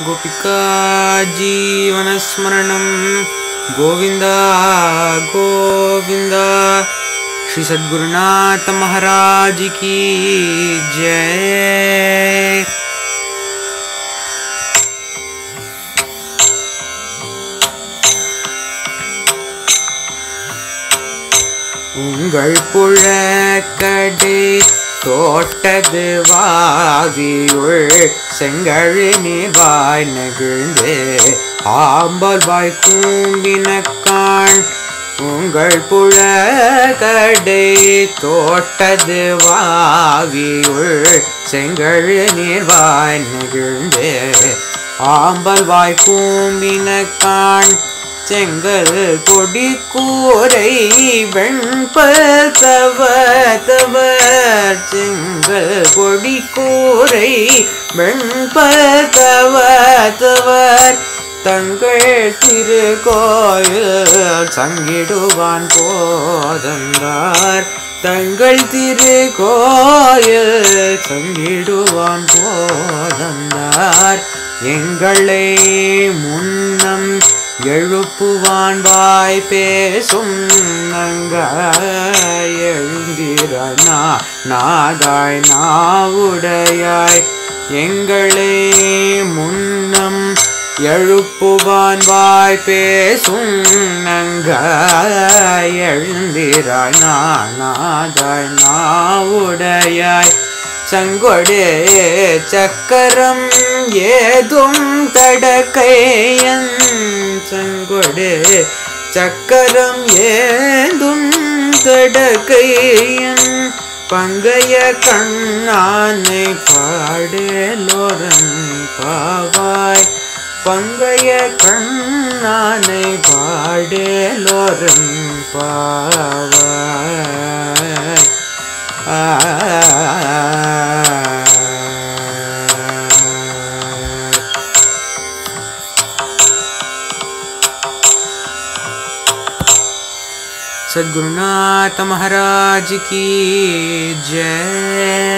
गोपिका जीवनस्मरणं गोविन्द गोविन्द श्री सद्गुरुनाथ महाराज की जय உங்கள் புழக்கடை தோட்டது வாவியுள் செங்கழி நீர்வாய் நெகிழ்ந்து ஆம்பல் வாய் கூம்பினக்கான் உங்கள் புழக்கடை தோட்டது வாவியுள் செங்கழி நீர்வாய் நெகிழ்ந்து ஆம்பல் வாய் கூம்பினக்கான் செங்கல் கொடி கூரை வெண்பல் தவ தவர் செங்கல் கொடி கூரை வெண்பல் தவ தவர் தங்கள் திருக்கோயில் சங்கிடுவான் போதந்தார் தங்கள் திருக்கோயில் சங்கிடுவான் போதந்தார் எங்களை முன்னம் எழுப்புவான் வாய் பேசும் நங்க எழுந்திரனா நாதாய் நாவுடையாய் எங்களை முன்னம் எழுப்புவான் வாய் பேசும் நங்க எழுந்திராய் நாதாய் நாவுடையாய் சங்கொடே சக்கரம் ஏதும் தடக்கையன் சங்கொடே சக்கரம் ஏதும் தடக்கையன் பங்கைய கண்ணானை பாடலோரன் பாவாய் பங்கைய கண்ணானை பாடலோரன் பாவாய் सद्गुरुनाथ महाराज की जय